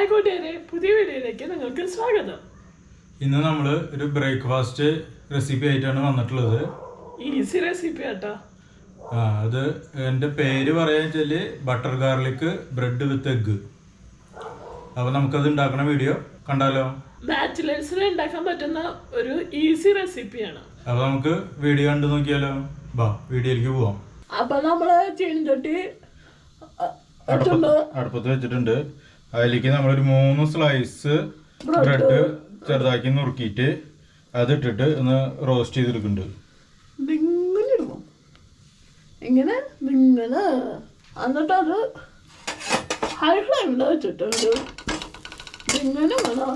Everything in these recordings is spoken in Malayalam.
കൂട്ടുകാരെ പുതിയ വീഡിയോയിലേക്ക് നിങ്ങൾക്ക് സ്വാഗതം ഇന്ന് നമ്മൾ ഒരു ബ്രേക്ക്ഫാസ്റ്റ് റെസിപ്പി ആയിട്ടാണ് വന്നിട്ടുള്ളത് ഈസി റെസിപ്പി ആട്ടാ ആ അത് എൻ്റെ പേര് പറയാന്ന് വെച്ചാല് butter garlic bread with egg അപ്പോൾ നമുക്കത് ഉണ്ടാക്കുന്ന വീഡിയോ കണ്ടാലോ ബാച്ചിലേഴ്സിന് ഉണ്ടാക്കാൻ പറ്റുന്ന ഒരു ഈസി റെസിപ്പിയാണ് അപ്പോൾ നമുക്ക് വീഡിയോ കണ്ടു നോക്കിയാലോ ബാ വീഡിയോയിലേക്ക് പോവാം അപ്പൊ നമ്മള് ചീൻചട്ടി അ- വെച്ചിട്ടുണ്ട് അടുപ്പത്ത് അടുപ്പത്ത് വെച്ചിട്ടുണ്ട് അതിലേക്ക് നമ്മളൊരു മൂന്ന് സ്ലൈസ് ബ്രെഡ് ചെറുതാക്കി നുറുക്കിയിട്ട് അതിട്ടിട്ട് ഒന്ന് റോസ്റ്റ് ചെയ്തെടുക്കുന്നുണ്ട് ഇതിങ്ങനെ ഇടണം ഇങ്ങനെ ഇങ്ങനെ എന്നിട്ട് അത് ഹൈ ഫ്ലെയിമിൽ വെച്ചിട്ട് ഒരു ഇങ്ങനെ വേണം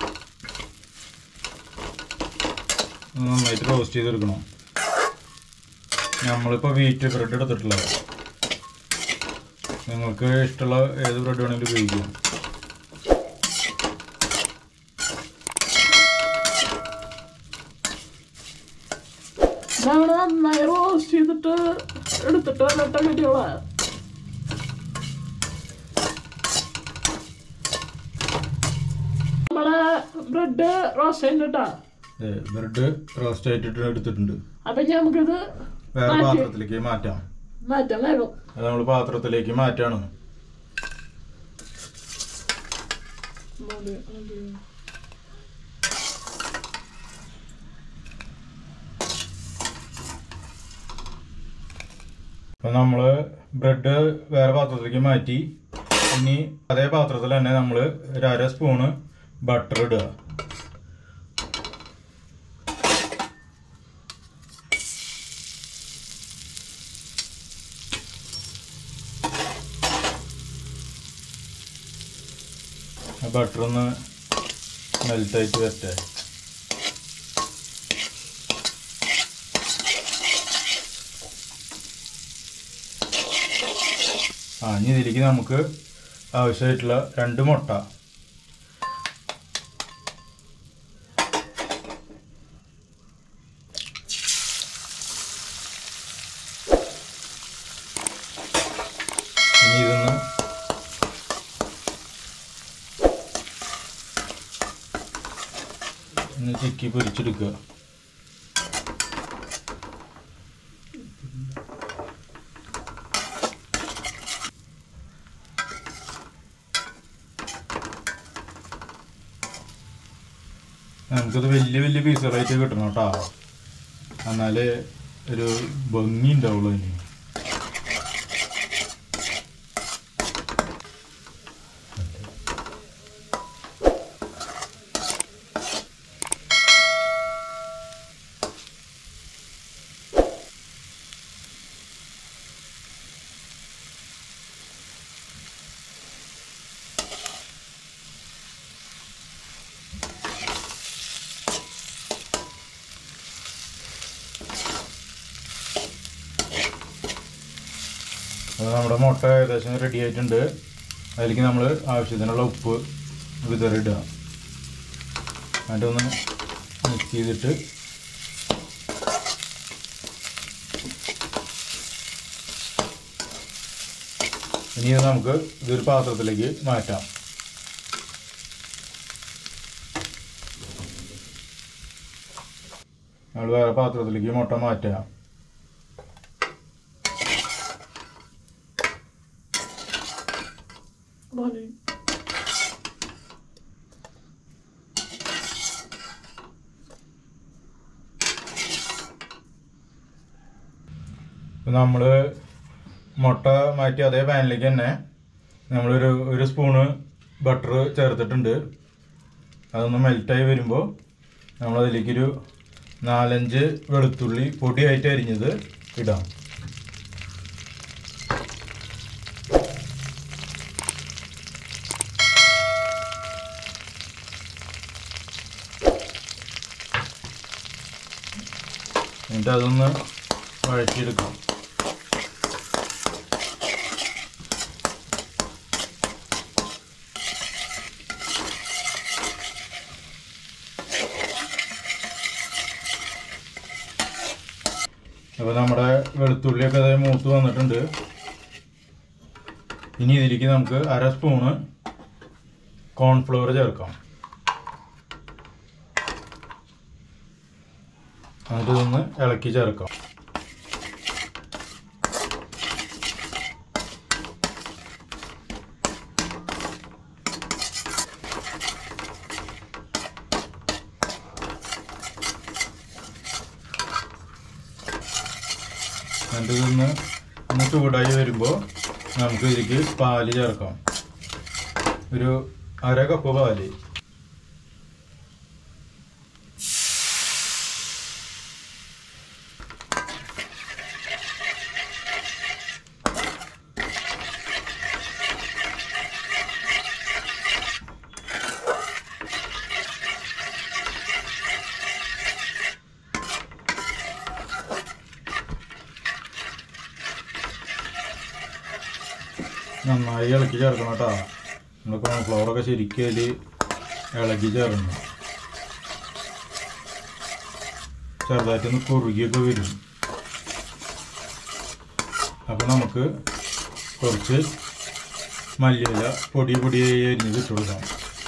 ഒന്ന് നന്നായിട്ട് റോസ്റ്റ് ചെയ്തെടുക്കണം നമ്മളിപ്പോൾ വീറ്റ് ബ്രെഡ് എടുത്തിട്ടുള്ളത് നിങ്ങൾക്ക് ഇഷ്ടമുള്ള ഏത് ബ്രെഡ് വേണമെങ്കിലും ഉപയോഗിക്കാം നമ്മൾ നന്നായി റോസ്റ്റ് ചെയ്തിട്ട് എടുത്തിട്ട് വന്നിട്ട് കിട്ടിയോളാ നമ്മളെ ബ്രെഡ് റോസ്റ്റ് ചെയ്തിട്ടാ ബ്രെഡ് റോസ്റ്റ് ആയിട്ടിട്ട് എടുത്തിട്ടുണ്ട് അപ്പൊ ഇനി നമുക്കിത് വേറെ മാറ്റി പാത്രത്തിലേക്ക് മാറ്റാം മാറ്റാൻ വേഗം അത് നമ്മൾ പാത്രത്തിലേക്ക് മാറ്റാണ് മതി, മതി. അപ്പം നമ്മൾ ബ്രെഡ് വേറെ പാത്രത്തിലേക്ക് മാറ്റി ഇനി അതേ പാത്രത്തിൽ തന്നെ നമ്മൾ ഒരു അര സ്പൂണ് ബട്ടർ ഇടുക ബട്ടർ ഒന്ന് മെൽറ്റായിട്ട് വരട്ടെ ആ ഇനി ഇതിലേക്ക് നമുക്ക് ആവശ്യമായിട്ടുള്ള രണ്ട് മുട്ട ഇനി ഇതൊന്ന് ഒന്ന് ചിക്കി പൊരിച്ചെടുക്കുക നമുക്കത് വലിയ വലിയ പീസുകളായിട്ട് കിട്ടണം കേട്ടോ എന്നാലേ ഒരു ഭംഗി ഉണ്ടാവുള്ളൂ അതിന് അപ്പോൾ നമ്മുടെ മുട്ട ഏകദേശം റെഡി ആയിട്ടുണ്ട് അതിലേക്ക് നമ്മൾ ആവശ്യത്തിനുള്ള ഉപ്പ് വിതറിടുക എന്നിട്ട് ഒന്ന് മിക്സ് ചെയ്തിട്ട് ഇനി ഇത് നമുക്ക് ഇതൊരു പാത്രത്തിലേക്ക് മാറ്റാം നമ്മൾ വേറെ പാത്രത്തിലേക്ക് മുട്ട മാറ്റാം മതി. നമ്മൾ മുട്ട മാറ്റി അതേ പാനിലേക്ക് തന്നെ നമ്മളൊരു ഒരു സ്പൂണ് ബട്ടർ ചേർത്തിട്ടുണ്ട് അതൊന്ന് മെൽറ്റായി വരുമ്പോൾ നമ്മളതിലേക്കൊരു നാലഞ്ച് വെളുത്തുള്ളി പൊടിയായിട്ട് അരിഞ്ഞത് ഇടാം എന്നിട്ട് അതൊന്ന് വഴറ്റിയെടുക്കാം അപ്പോൾ നമ്മുടെ വെളുത്തുള്ളിയൊക്കെ അതേ മൂത്ത് വന്നിട്ടുണ്ട് ഇനി ഇതിലേക്ക് നമുക്ക് അര സ്പൂണ് കോൺഫ്ലവർ ചേർക്കാം എന്നിട്ട് ഇതൊന്ന് ഇളക്കി ചേർക്കാം എന്നിട്ട് ഇതൊന്ന് ഒന്ന് ചൂടായി വരുമ്പോൾ നമുക്ക് ഇതിലേക്ക് പാല് ചേർക്കാം ഒരു അര കപ്പ് പാല് നന്നായി ഇളക്കി ചേർക്കണം കേട്ടോ നമ്മൾ കോൺഫ്ലവറൊക്കെ ശരിക്കും അതിൽ ഇളക്കി ചേർക്കണം ചെറുതായിട്ടൊന്ന് കുറുകിയൊക്കെ വരും അപ്പോൾ നമുക്ക് കുറച്ച് മല്ലിയില പൊടി പൊടിയായി അരിഞ്ഞത് ഇട്ട് കൊടുക്കാം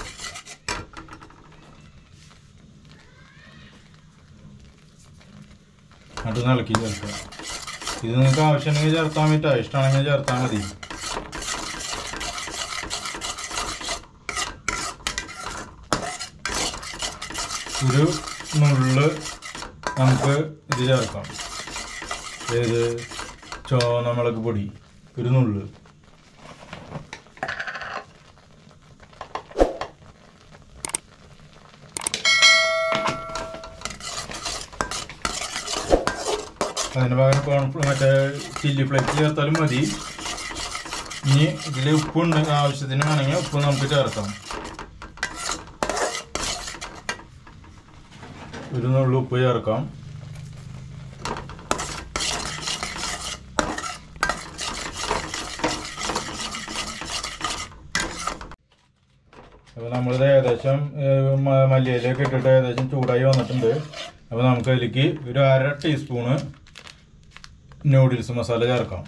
അത് ഇളക്കി ചേർക്കുക ഇത് നിങ്ങൾക്ക് ആവശ്യമുണ്ടെങ്കിൽ ചേർത്താൻ പറ്റാ ഇഷ്ടമാണെങ്കിൽ ചേർത്താൽ മതി ഒരു നുള്ള് നമുക്ക് ഇത് ചേർക്കാം ഏത് ചുവന്ന മുളക് പൊടി ഒരു നുള്ള് അതിന് പകരം കോൺഫ്ല മറ്റേ ചില്ലി ഫ്ലേക്സ് ചേർത്താലും മതി ഇനി ഇതിൽ ഉപ്പുണ്ട് ആവശ്യത്തിന് വേണമെങ്കിൽ ഉപ്പ് നമുക്ക് ചേർക്കാം ഒരു നുള്ളു ഉപ്പ് ചേർക്കാം അപ്പോൾ നമ്മളിത് ഏകദേശം ഏഹ്, മ- മല്ലിയിലൊക്കെ ഇട്ടിട്ട് ഏകദേശം ചൂടായി വന്നിട്ടുണ്ട് അപ്പോൾ നമുക്ക് അതിലേക്ക് ഒരു അര ടീസ്പൂണ് നൂഡിൽസ് മസാല ചേർക്കാം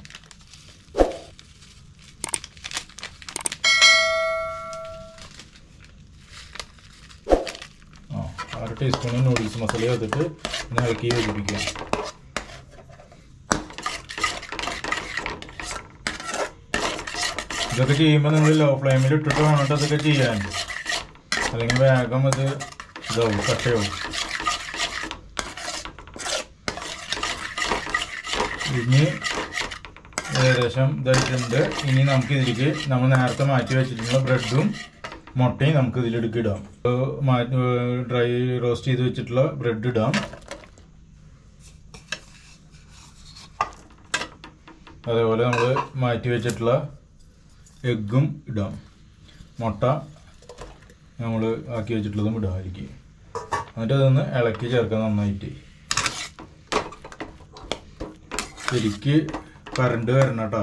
ആ അര ടീസ്പൂൺ നൂഡിൽസ് മസാല ചേർത്തിട്ട് ഒന്ന് ഇളക്കി യോജിപ്പിക്കുക ഇതൊക്കെ ചെയ്യുമ്പോൾ നിങ്ങൾ ലോ ഫ്ലെയിമിൽ ഇട്ടിട്ട് വേണം ട്ടോ ഇതൊക്കെ ചെയ്യാൻ അല്ലെങ്കിൽ വേഗം അത് ഇതാവും കട്ടയാവും ഇനി ഏകദേശം ഇതായിട്ടുണ്ട് ഇനി നമുക്ക് ഇതിലേക്ക് നമ്മൾ നേരത്തെ മാറ്റി വെച്ചിട്ടുള്ള ബ്രെഡും മുട്ടയും നമുക്ക് ഇതിലേക്ക് ഇടാം മാറ്റി ഡ്രൈ റോസ്റ്റ് ചെയ്ത് വെച്ചിട്ടുള്ള ബ്രെഡ് ഇടാം അതേപോലെ നമ്മൾ മാറ്റി വെച്ചിട്ടുള്ള എഗ്ഗും ഇടാം മുട്ട നമ്മൾ ആക്കി വെച്ചിട്ടുള്ളതും ഇടാം അതിലേക്ക് എന്നിട്ട് അതൊന്ന് ഇളക്കി ചേർക്കാം നന്നായിട്ട് ശരിക്ക് കറണ്ട് വരണം കേട്ടോ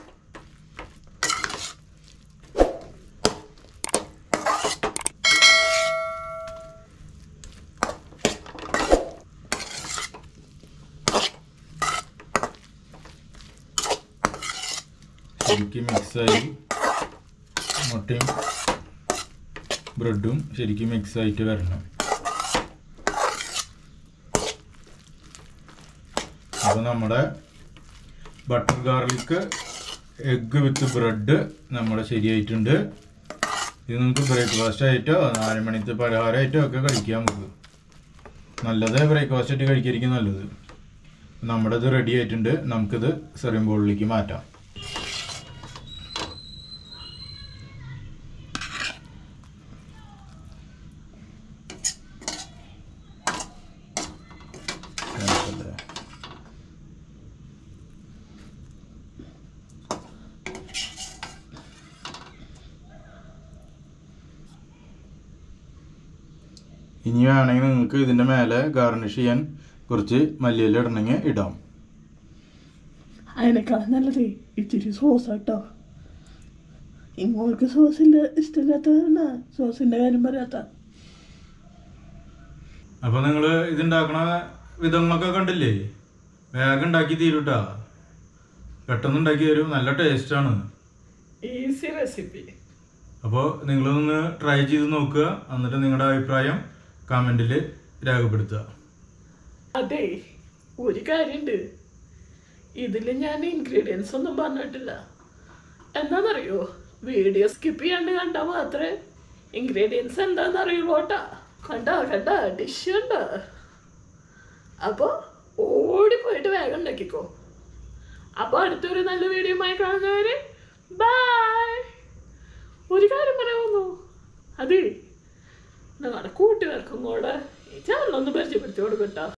ശരിക്കും മിക്സായി മുട്ടയും ബ്രെഡും ശരിക്കും മിക്സ് ആയിട്ട് വരണം അപ്പോൾ നമ്മുടെ butter garlic egg with bread നമ്മുടെ ശരിയായിട്ടുണ്ട് ഇത് നമുക്ക് ബ്രേക്ക്ഫാസ്റ്റ് ആയിട്ടോ നാല് മണിത്തെ പലഹാരമായിട്ടോ ഒക്കെ കഴിക്കാം നമുക്ക് നല്ലത് ബ്രേക്ക്ഫാസ്റ്റ് ആയിട്ട് കഴിക്കായിരിക്കും നല്ലത് നമ്മുടെ ഇത് റെഡി ആയിട്ടുണ്ട് നമുക്കിത് സെറിയം ബോളിലേക്ക് മാറ്റാം ഇനി വേണമെങ്കിൽ നിങ്ങൾക്ക് ഇതിൻ്റെ മേലെ ഗാർണിഷ് ചെയ്യാൻ കുറച്ച് മല്ലിയില ഇടണമെങ്കിൽ ഇടാം അതിനേക്കാൾ നല്ലത് ഇച്ചിരി സോസ് കേട്ടോ ഇങ്ങോട്ട് സോസില്ല ഇഷ്ടമില്ലാത്തതാണ് സോസിന്റെ കാര്യം പറയാത്ത അപ്പോൾ നിങ്ങൾ ഇതുണ്ടാക്കണ വിധങ്ങളൊക്കെ കണ്ടില്ലേ വേഗം ഉണ്ടാക്കി തീരൂട്ടാ പെട്ടെന്ന് ഉണ്ടാക്കി തരും നല്ല ടേസ്റ്റാണ് ഈസി റെസിപ്പി അപ്പോൾ നിങ്ങളൊന്ന് ട്രൈ ചെയ്ത് നോക്കുക എന്നിട്ട് നിങ്ങളുടെ അഭിപ്രായം കമൻറ്റിൽ രേഖപ്പെടുത്തുക അതെ ഒരു കാര്യമുണ്ട് ഇതിൽ ഞാൻ ഇൻഗ്രീഡിയൻസ് ഒന്നും പറഞ്ഞിട്ടില്ല എന്താണെന്നറിയോ വീഡിയോ സ്കിപ്പ് ചെയ്യാണ്ട് കണ്ടാൽ മാത്രമേ ഇൻഗ്രീഡിയൻസ് എന്താണെന്ന് അറിയുള്ളൂ കേട്ടാ കണ്ട കണ്ട ഡിഷ് കണ്ട അപ്പോൾ ഓടിപ്പോയിട്ട് വേഗം ഉണ്ടാക്കിക്കോ അപ്പോൾ അടുത്തൊരു നല്ല വീഡിയോയുമായി കാണുന്നവരെ ബൈ ഒരു കാര്യം പറയാമെന്നു അതെ നിങ്ങളുടെ കൂട്ടുകാർക്കും കൂടെ ഈ ചാനലൊന്ന് പരിചയപ്പെടുത്തി കൊടുക്കട്ടോ